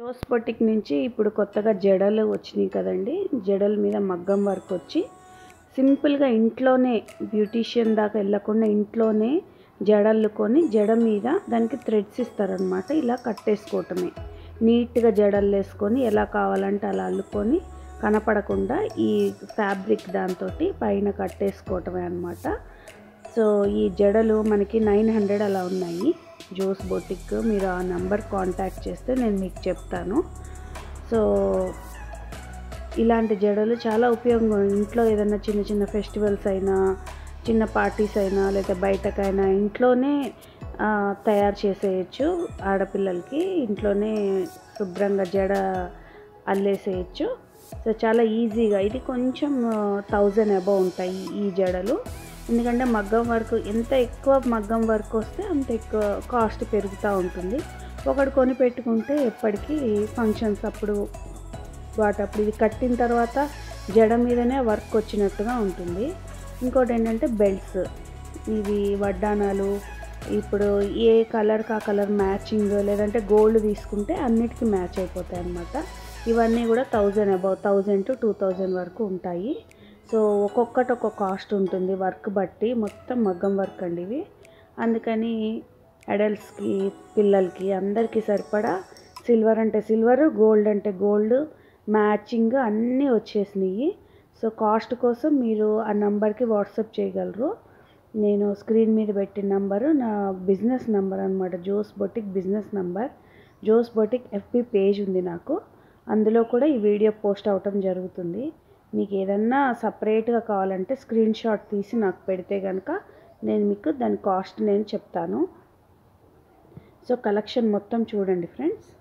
rose boutique నుంచి ఇప్పుడు కొత్తగా జడలు వచ్చినాయి కదండి జడల మీద మగ్గం వర్క్ వచ్చి సింపుల్గా ఇంట్లోనే బ్యూటీషియన్ దాకా వెళ్ళకుండా ఇంట్లోనే జడల్లుకొని జడ మీద దానికి థ్రెడ్స్ ఇస్తారనమాట ఇలా కట్టేసుకోవటమే నీట్గా జడలు వేసుకొని ఎలా కావాలంటే అలా అల్లుకొని కనపడకుండా ఈ ఫ్యాబ్రిక్ దాంతో పైన కట్టేసుకోవటమే అనమాట సో ఈ జడలు మనకి నైన్ హండ్రెడ్ అలా ఉన్నాయి జోస్ బొటిక్ మీరు ఆ నెంబర్ కాంటాక్ట్ చేస్తే నేను మీకు చెప్తాను సో ఇలాంటి జడలు చాలా ఉపయోగం ఇంట్లో ఏదైనా చిన్న చిన్న ఫెస్టివల్స్ అయినా చిన్న పార్టీస్ అయినా లేదా బయటకైనా ఇంట్లోనే ఆ, తయారు చేసేయచ్చు ఆడపిల్లలకి ఇంట్లోనే శుభ్రంగా జడ అల్లేసేయచ్చు సో చాలా ఈజీగా ఇది కొంచెం థౌజండ్ అబవ్ ఉంటాయి ఈ జడలు ఎందుకంటే మగ్గం వర్క్ ఎంత ఎక్కువ మగ్గం వర్క్ వస్తే అంత ఎక్కువ కాస్ట్ పెరుగుతూ ఉంటుంది ఒకటి కొని పెట్టుకుంటే ఎప్పటికీ ఫంక్షన్స్ అప్పుడు వాటప్పుడు ఇది కట్టిన తర్వాత జడ మీదనే వర్క్ వచ్చినట్టుగా ఉంటుంది ఇంకోటి ఏంటంటే బెల్ట్స్ ఇవి వడ్డానాలు ఇప్పుడు ఏ కలర్కి ఆ కలర్ మ్యాచింగ్ లేదంటే గోల్డ్ తీసుకుంటే అన్నిటికీ మ్యాచ్ అయిపోతాయి అన్నమాట ఇవన్నీ కూడా thousand above thousand to two thousand వరకు ఉంటాయి సో ఒక్కొక్కటి ఒక్కొక్క కాస్ట్ ఉంటుంది వర్క్ బట్టి మొత్తం మగ్గం వర్క్ అండి ఇవి అందుకని అడల్ట్స్కి పిల్లలకి అందరికీ సరిపడా సిల్వర్ అంటే సిల్వర్ గోల్డ్ అంటే గోల్డ్ మ్యాచింగ్ అన్నీ వచ్చేసినాయి సో కాస్ట్ కోసం మీరు ఆ నంబర్కి వాట్సాప్ చేయగలరు నేను స్క్రీన్ మీద పెట్టిన నంబరు నా బిజినెస్ నంబర్ అనమాట Jo's boutique business number Jo's boutique FB page ఉంది నాకు అందులో కూడా ఈ వీడియో పోస్ట్ అవటం జరుగుతుంది మీకు ఏదన్నా సపరేట్గా కావాలంటే స్క్రీన్ షాట్ తీసి నాకు పెడితే కనుక నేను మీకు దాని కాస్ట్ నేను చెప్తాను సో కలెక్షన్ మొత్తం చూడండి ఫ్రెండ్స్